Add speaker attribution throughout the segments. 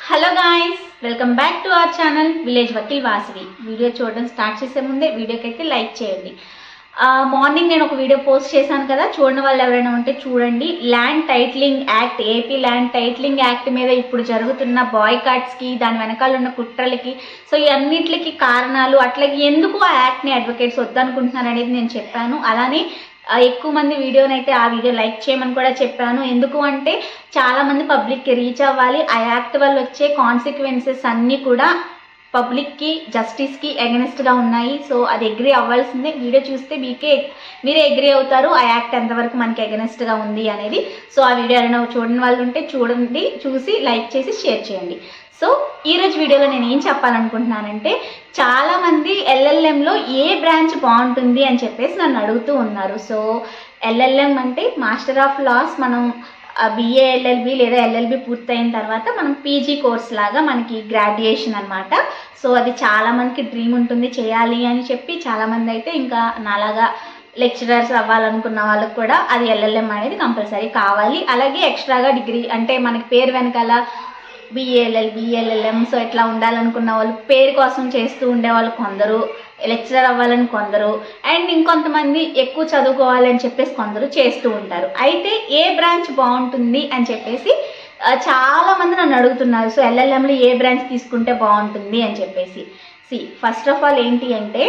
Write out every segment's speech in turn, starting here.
Speaker 1: hello guys welcome back to our channel village Vakeel Vasavi video చూడడం start చేసే ముందే వీడియోకి అయితే లైక్ చేయండి మార్నింగ్ నేను ఒక వీడియో పోస్ట్ చేశాను కదా చూడని వాళ్ళు ఎవరైనా ఉంటే చూడండి land titling act AP land titling act మీద ఇప్పుడు జరుగుతున్న బాయ్కాట్స్కి దాని వెనకాల ఉన్న కుట్రలకి సో ఈ అన్నిటికి కారణాలు అట్లాగే ఎందుకు ఆ యాక్ట్ని అడ్వకేట్స్ వద్దనుకుంటున్నారు అనేది నేను చెప్పాను అలానే ఆ, ఎక్కువ మంది వీడియోని అయితే ఆ వీడియో లైక్ చేయమని కూడా చెప్పాను ఎందుకు అంటే చాలా మంది పబ్లిక్కి రీచ్ అవ్వాలి ఆ యాక్ట్ వల్ల వచ్చే కాన్సిక్వెన్సెస్ అన్నీ కూడా పబ్లిక్కి జస్టిస్కి గా ఉన్నాయి సో అది అగ్రి అవ్వాల్సిందే వీడియో చూస్తే మీకే మీరే అగ్రి అవుతారు ఆ యాక్ట్ ఎంతవరకు మనకి గా ఉంది అనేది సో ఆ వీడియో ఎవరైనా చూడని వాళ్ళు ఉంటే చూడండి చూసి లైక్ చేసి షేర్ చేయండి సో ఈరోజు వీడియోలో నేను ఏం చెప్పాలనుకుంటున్నానంటే చాలా మంది ఎల్ఎల్ఎంలో ఏ బ్రాంచ్ బాగుంటుంది అని చెప్పేసి నన్ను అడుగుతూ ఉన్నారు సో ఎల్ఎల్ఎం అంటే మాస్టర్ ఆఫ్ లాస్ మనం బిఏ ఎల్ఎల్బి లేదా ఎల్ఎల్బి పూర్తయిన తర్వాత మనం పీజీ కోర్స్ లాగా మనకి గ్రాడ్యుయేషన్ అనమాట సో అది చాలా మందికి డ్రీమ్ ఉంటుంది చేయాలి అని చెప్పి చాలా మంది అయితే ఇంకా నాలాగా లెక్చరర్స్ అవ్వాలనుకున్న వాళ్ళకి కూడా అది ఎల్ఎల్ఎం అనేది కంపల్సరీ కావాలి అలాగే ఎక్స్ట్రాగా డిగ్రీ అంటే మనకి పేరు వెనకాల బిఏఎల్ఎల్ బిఎల్ఎల్ఎం సో ఇట్లా ఉండాలనుకున్న వాళ్ళు పేరు కోసం చేస్తూ ఉండే వాళ్ళు కొందరు లెక్చరర్ అవ్వాలని కొందరు అండ్ ఇంకొంతమంది ఎక్కువ చదువుకోవాలి అని చెప్పేసి కొందరు చేస్తూ ఉంటారు అయితే ఏ బ్రాంచ్ బాగుంటుంది అని చెప్పేసి ఆ, చాలా మంది నన్ను అడుగుతున్నారు సో ఎల్ఎల్ఎంలో ఏ బ్రాంచ్ తీసుకుంటే బాగుంటుంది అని చెప్పేసి సి ఫస్ట్ ఆఫ్ ఆల్ ఏంటి అంటే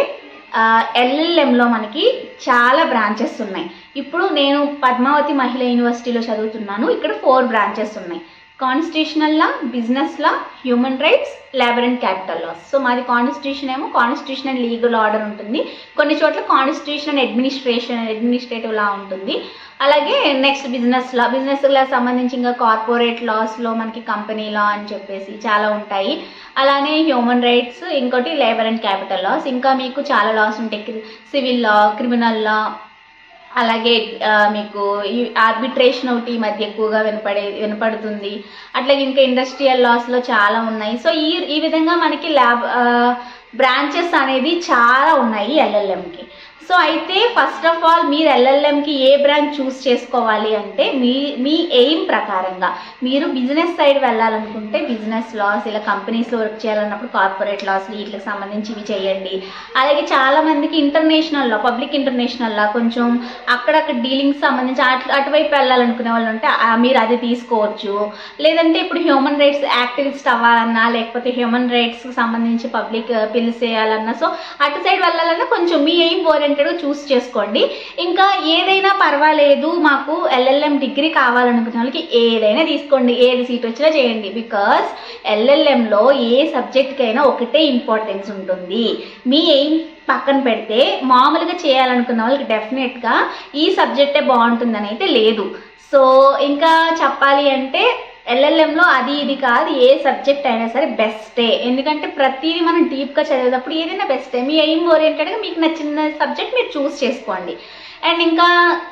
Speaker 1: ఎల్ఎల్ఎంలో మనకి చాలా బ్రాంచెస్ ఉన్నాయి ఇప్పుడు నేను పద్మావతి మహిళా యూనివర్సిటీలో చదువుతున్నాను ఇక్కడ ఫోర్ బ్రాంచెస్ ఉన్నాయి constitutional law business law human rights labour and capital laws so మాది కాన్స్టిట్యూషన్ ఏమో కాన్స్టిట్యూషన్ అండ్ లీగల్ ఆర్డర్ ఉంటుంది కొన్ని చోట్ల constitution and administration administrative law ఉంటుంది అలాగే next business law business law సంబంధించి ఇంకా కార్పొరేట్ లాస్లో మనకి కంపెనీ లా అని చెప్పేసి చాలా ఉంటాయి అలానే హ్యూమన్ రైట్స్ ఇంకోటి లేబర్ అండ్ క్యాపిటల్ లాస్ ఇంకా మీకు చాలా లాస్ ఉంటాయి సివిల్ లా క్రిమినల్ లా అలాగే ఆ, మీకు ఈ ఆర్బిట్రేషన్ ఒకటి ఈ మధ్య ఎక్కువగా వినపడే వినపడుతుంది అట్లాగే ఇంకా ఇండస్ట్రియల్ లాస్లో చాలా ఉన్నాయి సో ఈ ఈ విధంగా మనకి ల్యాబ్ బ్రాంచెస్ అనేది చాలా ఉన్నాయి ఎల్ఎల్ఎంకి సో అయితే ఫస్ట్ ఆఫ్ ఆల్ మీరు ఎల్ఎల్ఎంకి ఏ బ్రాంచ్ చూస్ చేసుకోవాలి అంటే మీ మీ ఎయిమ్ ప్రకారంగా మీరు బిజినెస్ సైడ్ వెళ్ళాలనుకుంటే బిజినెస్ లాస్ ఇలా కంపెనీస్లో వర్క్ చేయాలన్నప్పుడు కార్పొరేట్ లాస్ వీటికి సంబంధించి ఇవి చేయండి అలాగే చాలా మందికి international law public international law కొంచెం అక్కడక్కడ డీలింగ్స్ సంబంధించి అటు అటువైపు వెళ్ళాలనుకునే వాళ్ళు ఉంటే ఆ, మీరు అది తీసుకోవచ్చు లేదంటే ఇప్పుడు హ్యూమన్ రైట్స్ యాక్టివిస్ట్ అవ్వాలన్నా లేకపోతే హ్యూమన్ రైట్స్కి సంబంధించి పబ్లిక్ పిలిచేయాలన్నా సో అటు సైడ్ వెళ్ళాలన్నా కొంచెం మీ ఎయిమ్ ఓరియంటెడ్గా చూస్ చేసుకోండి ఇంకా ఏదైనా పర్వాలేదు మాకు ఎల్ఎల్ఎం డిగ్రీ కావాలనుకునే వాళ్ళకి ఏదైనా తీసుకోండి ఏది సీట్ వచ్చినా చేయండి బికాస్ ఎల్ఎల్ఎంలో ఏ సబ్జెక్ట్కైనా ఒకటే ఇంపార్టెన్స్ ఉంటుంది మీ ఎయిమ్ పక్కన పెడితే మామూలుగా చేయాలనుకున్న వాళ్ళకి డెఫినెట్గా ఈ సబ్జెక్టే బాగుంటుందని అయితే లేదు సో ఇంకా చెప్పాలి అంటే ఎల్ఎల్ఎంలో అది ఇది కాదు ఏ సబ్జెక్ట్ అయినా సరే బెస్టే ఎందుకంటే ప్రతిదీ మనం డీప్గా చదివేటప్పుడు ఏదైనా బెస్టే మీ ఎయిమ్ ఓరియంటెడ్గా మీకు నచ్చిన సబ్జెక్ట్ మీరు చూస్ చేసుకోండి అండ్ ఇంకా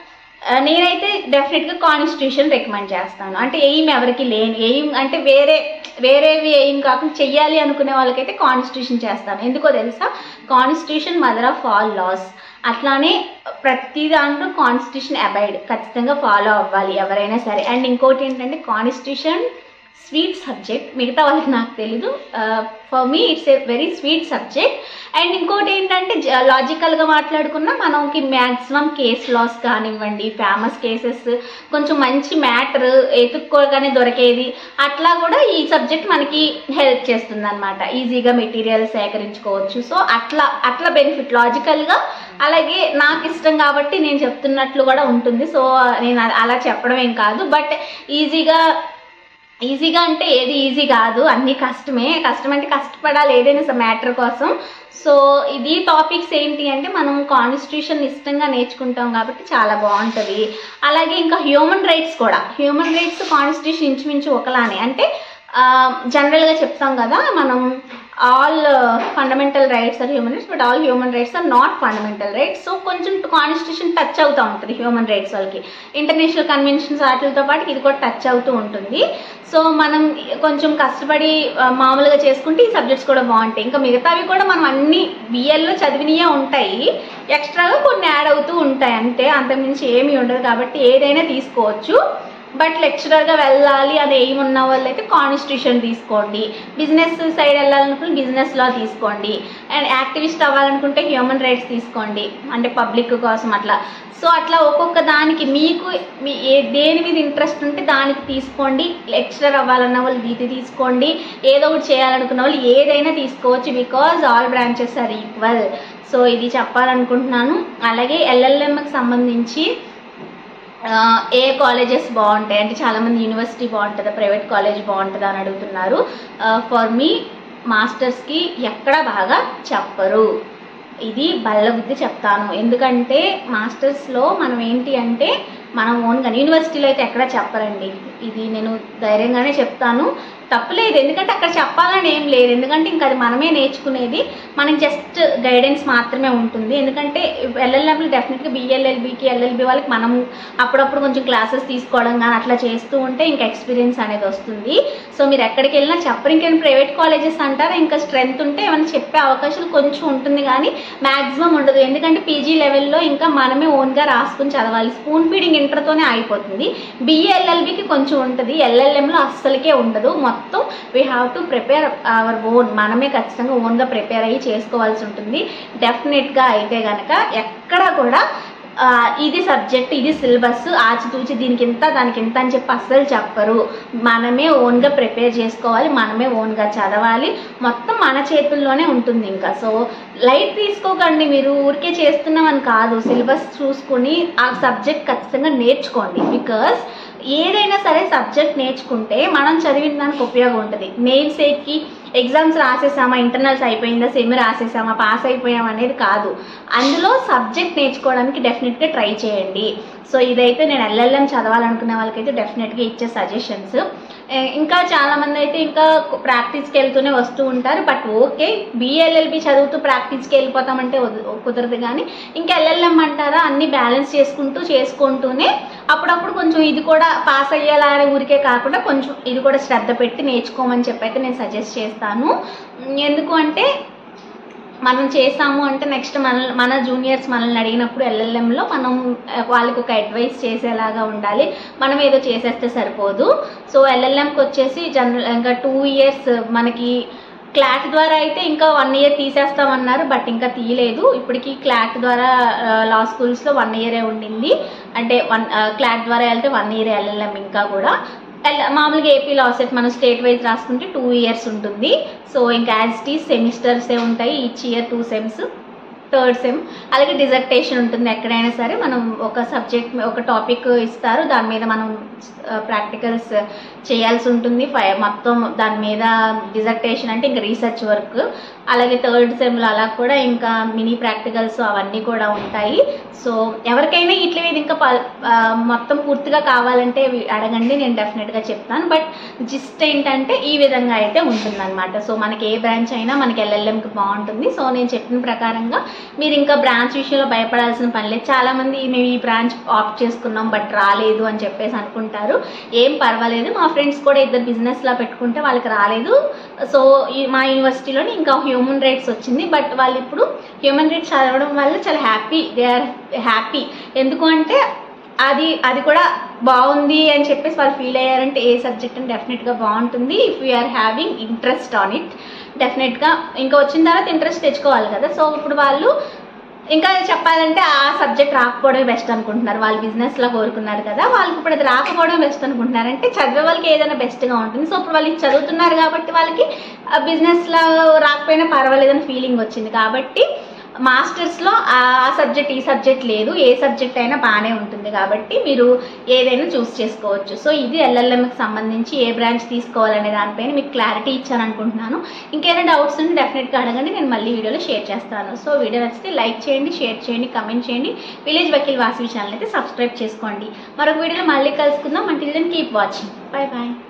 Speaker 1: ఆ, నేనైతే డెఫినెట్గా కాన్స్టిట్యూషన్ రికమెండ్ చేస్తాను అంటే ఎయిమ్ ఎవరికి లేని ఎయిమ్ అంటే వేరే వేరేవి ఎయిమ్ కాకుండా చెయ్యాలి అనుకునే వాళ్ళకైతే కాన్స్టిట్యూషన్ చేస్తాను ఎందుకో తెలుసా constitution mother of all laws అట్లానే ప్రతి దాంట్లో కాన్స్టిట్యూషన్ అబైడ్ ఖచ్చితంగా ఫాలో అవ్వాలి ఎవరైనా సరే అండ్ ఇంకోటి ఏంటంటే కాన్స్టిట్యూషన్ స్వీట్ సబ్జెక్ట్ మిగతా వాళ్ళకి నాకు తెలీదు for me it's a very sweet subject and ఇంకోటి ఏంటంటే లాజికల్గా మాట్లాడుకున్నా మనకి మ్యాక్సిమం కేస్ లాస్ కానివ్వండి ఫేమస్ కేసెస్ కొంచెం మంచి మ్యాటర్ ఎత్తుక్కోగానే దొరికేది అట్లా కూడా ఈ సబ్జెక్ట్ మనకి హెల్ప్ చేస్తుంది అనమాట ఈజీగా మెటీరియల్ సేకరించుకోవచ్చు సో అట్లా అట్లా బెనిఫిట్ లాజికల్గా అలాగే నాకు ఇష్టం కాబట్టి నేను చెప్తున్నట్లు కూడా ఉంటుంది సో నేను అ- అలా చెప్పడం ఏం కాదు బట్ ఈజీగా ఈజీగా అంటే ఏది ఈజీ కాదు అన్నీ కష్టమే కష్టం అంటే కష్టపడాలి ఏదైనా మ్యాటర్ కోసం సో ఇది టాపిక్స్ ఏంటి అంటే మనం కాన్స్టిట్యూషన్ ఇష్టంగా నేర్చుకుంటాం కాబట్టి చాలా బాగుంటుంది అలాగే ఇంకా హ్యూమన్ రైట్స్ కూడా హ్యూమన్ రైట్స్ కాన్స్టిట్యూషన్ ఇంచుమించు ఒకలానే అంటే జనరల్గా చెప్తాం కదా మనం all fundamental rights are human rights but all human rights are not fundamental rights so కొంచెం కాన్స్టిట్యూషన్ టచ్ అవుతూ ఉంటుంది హ్యూమన్ రైట్స్ వాళ్ళకి ఇంటర్నేషనల్ కన్వెన్షన్స్ వాటితో పాటు ఇది కూడా టచ్ అవుతూ ఉంటుంది సో మనం కొంచెం కష్టపడి ఆ, మామూలుగా చేసుకుంటే ఈ సబ్జెక్ట్స్ కూడా బాగుంటాయి ఇంకా మిగతావి కూడా మనం అన్ని బిఎల్లో చదివినయే ఉంటాయి ఎక్స్ట్రాగా కొన్ని యాడ్ అవుతూ ఉంటాయి అంతే అంతకుమించి ఏమీ ఉండదు కాబట్టి ఏదైనా తీసుకోవచ్చు బట్ లెక్చరర్గా వెళ్ళాలి అది ఎయిమ్ ఉన్న వాళ్ళు అయితే కాన్స్టిట్యూషన్ తీసుకోండి బిజినెస్ సైడ్ వెళ్ళాలనుకుంటే బిజినెస్ లా తీసుకోండి అండ్ యాక్టివిస్ట్ అవ్వాలనుకుంటే హ్యూమన్ రైట్స్ తీసుకోండి అంటే పబ్లిక్ కోసం అట్లా సో అట్లా ఒక్కొక్క దానికి మీకు మీ ఏ దేని మీద ఇంట్రెస్ట్ ఉంటే దానికి తీసుకోండి లెక్చరర్ అవ్వాలన్న వాళ్ళు ఇది తీసుకోండి ఏదో ఒకటి చేయాలనుకున్న వాళ్ళు ఏదైనా తీసుకోవచ్చు because all branches are equal so ఇది చెప్పాలనుకుంటున్నాను అలాగే ఎల్ఎల్ఎంకి సంబంధించి ఆ, ఏ కాలేజెస్ బాగుంటాయి అంటే చాలామంది యూనివర్సిటీ బాగుంటుందా ప్రైవేట్ కాలేజ్ బాగుంటుందా అని అడుగుతున్నారు ఫర్ మీ మాస్టర్స్కి ఎక్కడ బాగా చెప్పరు ఇది బల్ల బుద్ధి చెప్తాను ఎందుకంటే మాస్టర్స్లో మనం ఏంటి అంటే మనం ఓన్గా యూనివర్సిటీలో అయితే ఎక్కడ చెప్పరండి ఇది నేను ధైర్యంగానే చెప్తాను తప్పులేదు ఎందుకంటే అక్కడ చెప్పాలని ఏం లేదు ఎందుకంటే ఇంకా అది మనమే నేర్చుకునేది మనకి జస్ట్ గైడెన్స్ మాత్రమే ఉంటుంది ఎందుకంటే ఎల్ఎల్ఎంలు డెఫినెట్గా బిఎల్ఎల్బికి ఎల్ఎల్బి వాళ్ళకి మనం అప్పుడప్పుడు కొంచెం క్లాసెస్ తీసుకోవడం కానీ అట్లా చేస్తూ ఉంటే ఇంకా ఎక్స్పీరియన్స్ అనేది వస్తుంది సో మీరు ఎక్కడికి వెళ్ళినా చెప్పరు ఇంకేమైనా ప్రైవేట్ కాలేజెస్ అంటారా ఇంకా స్ట్రెంత్ ఉంటే ఏమైనా చెప్పే అవకాశాలు కొంచెం ఉంటుంది కానీ మ్యాక్సిమం ఉండదు ఎందుకంటే పీజీ లెవెల్లో ఇంకా మనమే ఓన్గా రాసుకుని చదవాలి స్పూన్ ఫీడింగ్ ఇంటర్తోనే అయిపోతుంది బిఏఎల్ఎల్బికి కొంచెం ఉంటుంది ఎల్ఎల్ఎంలో అస్సలకే ఉండదు మొత్తం we have to prepare our own మనమే ఖచ్చితంగా ఓన్గా ప్రిపేర్ అయ్యి చేసుకోవాల్సి ఉంటుంది డెఫినెట్గా అయితే కనుక ఎక్కడ కూడా ఆ, ఇది సబ్జెక్ట్ ఇది సిలబస్ ఆచితూచి దీనికి ఇంత దానికి ఇంత అని చెప్పి అస్సలు చెప్పరు మనమే ఓన్గా ప్రిపేర్ చేసుకోవాలి మనమే ఓన్గా చదవాలి మొత్తం మన చేతుల్లోనే ఉంటుంది ఇంకా సో లైట్ తీసుకోకండి మీరు ఊరికే చేస్తున్నామని కాదు సిలబస్ చూసుకుని ఆ సబ్జెక్ట్ ఖచ్చితంగా నేర్చుకోండి బికాస్ ఏదైనా సరే సబ్జెక్ట్ నేర్చుకుంటే మనం చదివిన దానికి ఉపయోగం ఉంటుంది మెయిన్స్ ఎక్కి ఎగ్జామ్స్ రాసేసామా ఇంటర్నల్స్ అయిపోయిందా సెమి రాసేసామా పాస్ అయిపోయామా అనేది కాదు అందులో సబ్జెక్ట్ నేర్చుకోవడానికి డెఫినెట్గా ట్రై చేయండి సో ఇదైతే నేను ఎల్ఎల్ఎం చదవాలనుకునే వాళ్ళకైతే డెఫినెట్గా ఇచ్చే సజెషన్స్ ఇంకా చాలామంది అయితే ఇంకా ప్రాక్టీస్కి వెళ్తూనే వస్తూ ఉంటారు బట్ ఓకే బిఎల్ఎల్బి చదువుతూ ప్రాక్టీస్కి వెళ్ళిపోతామంటే వద- కుదరదు కానీ ఇంకా ఎల్ఎల్ఎం అంటారా అన్ని బ్యాలెన్స్ చేసుకుంటూ చేసుకుంటూనే అప్పుడప్పుడు కొంచెం ఇది కూడా పాస్ అయ్యేలా అనే ఊరికే కాకుండా కొంచెం ఇది కూడా శ్రద్ధ పెట్టి నేర్చుకోమని చెప్పి అయితే నేను సజెస్ట్ చేస్తాను ఉమ్, ఎందుకు అంటే మనం చేసాము అంటే నెక్స్ట్ మన మన జూనియర్స్ మనల్ని అడిగినప్పుడు ఎల్ఎల్ఎంలో మనం ఆ, వాళ్ళకి ఒక అడ్వైస్ చేసేలాగా ఉండాలి మనం ఏదో చేసేస్తే సరిపోదు సో ఎల్ఎల్ఎంకి వచ్చేసి జనరల్ ఇంకా టూ ఇయర్స్ మనకి క్లాట్ ద్వారా అయితే ఇంకా వన్ ఇయర్ తీసేస్తామన్నారు బట్ ఇంకా తీయలేదు ఇప్పటికి క్లాట్ ద్వారా లా స్కూల్స్లో వన్ ఇయరే ఉండింది అంటే వన్ క్లాట్ ద్వారా వెళ్తే వన్ ఇయర్ ఎల్ఎల్ఎం ఇంకా కూడా ఎల్- మామూలుగా ఏపీ లా సెట్ మనం స్టేట్ వైజ్ రాసుకుంటే టూ ఇయర్స్ ఉంటుంది సో ఇంకా యాజ్ టీ సెమిస్టర్సే ఉంటాయి each year two sems third sem అలాగే డిజర్టేషన్ ఉంటుంది ఎక్కడైనా సరే మనం ఒక సబ్జెక్ట్ ఒక టాపిక్ ఇస్తారు దాని మీద మనం ప్రాక్టికల్స్ చేయాల్సి ఉంటుంది ఫై మొత్తం దాని మీద డిజర్టేషన్ అంటే ఇంకా రీసెర్చ్ వర్క్ అలాగే థర్డ్ సెమ్లో అలా కూడా ఇంకా మినీ ప్రాక్టికల్స్ అవన్నీ కూడా ఉంటాయి సో ఎవరికైనా ఇట్ల మీద ఇంకా పల్- ఆ, మొత్తం పూర్తిగా కావాలంటే వి- అడగండి నేను డెఫినెట్గా చెప్తాను బట్ జిస్ట్ ఏంటంటే ఈ విధంగా అయితే ఉంటుందన్నమాట సో మనకి ఏ బ్రాంచ్ అయినా మనకి ఎల్ఎల్ఎంకి బాగుంటుంది సో నేను చెప్పిన ప్రకారంగా మీరు ఇంకా బ్రాంచ్ విషయంలో భయపడాల్సిన పని లేదు చాలామంది మేము ఈ బ్రాంచ్ ఆప్ట్ చేసుకున్నాం బట్ రాలేదు అని చెప్పేసి అనుకుంటారు ఏం పర్వాలేదు మా ఫ్రెండ్స్ కూడా ఇద్దరు బిజినెస్లా పెట్టుకుంటే వాళ్ళకి రాలేదు సో ఈ మా యూనివర్సిటీలోని ఇంకా హ్యూమన్ రైట్స్ వచ్చింది బట్ వాళ్ళు ఇప్పుడు హ్యూమన్ రైట్స్ చదవడం వల్ల చాలా హ్యాపీ దే ఆర్ హ్యాపీ ఎందుకు అంటే అది అది కూడా బాగుంది అని చెప్పేసి వాళ్ళు ఫీల్ అయ్యారంటే ఏ సబ్జెక్ట్ అని డెఫినెట్గా బాగుంటుంది if you're having interest on it డెఫినెట్గా ఇంకా వచ్చిన తర్వాత ఇంట్రెస్ట్ తెచ్చుకోవాలి కదా సో ఇప్పుడు వాళ్ళు ఇంకా చెప్పాలంటే ఆ సబ్జెక్ట్ రాకపోవడమే బెస్ట్ అనుకుంటున్నారు వాళ్ళు బిజినెస్లో కోరుకున్నారు కదా వాళ్ళకి ఇప్పుడు అది రాకపోవడం బెస్ట్ అనుకుంటున్నారు అంటే చదివే వాళ్ళకి ఏదైనా బెస్ట్గా ఉంటుంది సో ఇప్పుడు వాళ్ళు ఇది చదువుతున్నారు కాబట్టి వాళ్ళకి బిజినెస్లో రాకపోయినా పర్వాలేదని ఫీలింగ్ వచ్చింది కాబట్టి మాస్టర్స్లో ఆ సబ్జెక్ట్ ఈ సబ్జెక్ట్ లేదు ఏ సబ్జెక్ట్ అయినా బాగానే ఉంటుంది కాబట్టి మీరు ఏదైనా చూస్ చేసుకోవచ్చు సో ఇది ఎల్ఎల్ఎంకి సంబంధించి ఏ బ్రాంచ్ తీసుకోవాలనే దానిపైన మీకు క్లారిటీ ఇచ్చాను అనుకుంటున్నాను ఇంకేమైనా డౌట్స్ ఉంటే డెఫినెట్గా అడగండి నేను మళ్ళీ వీడియోలో షేర్ చేస్తాను సో వీడియో నచ్చితే లైక్ చేయండి షేర్ చేయండి కమెంట్ చేయండి విలేజ్ వకీల్ వాసవి ఛానల్ అయితే సబ్స్క్రైబ్ చేసుకోండి మరొక వీడియోలో మళ్ళీ కలుసుకుందాం until then keep watching bye bye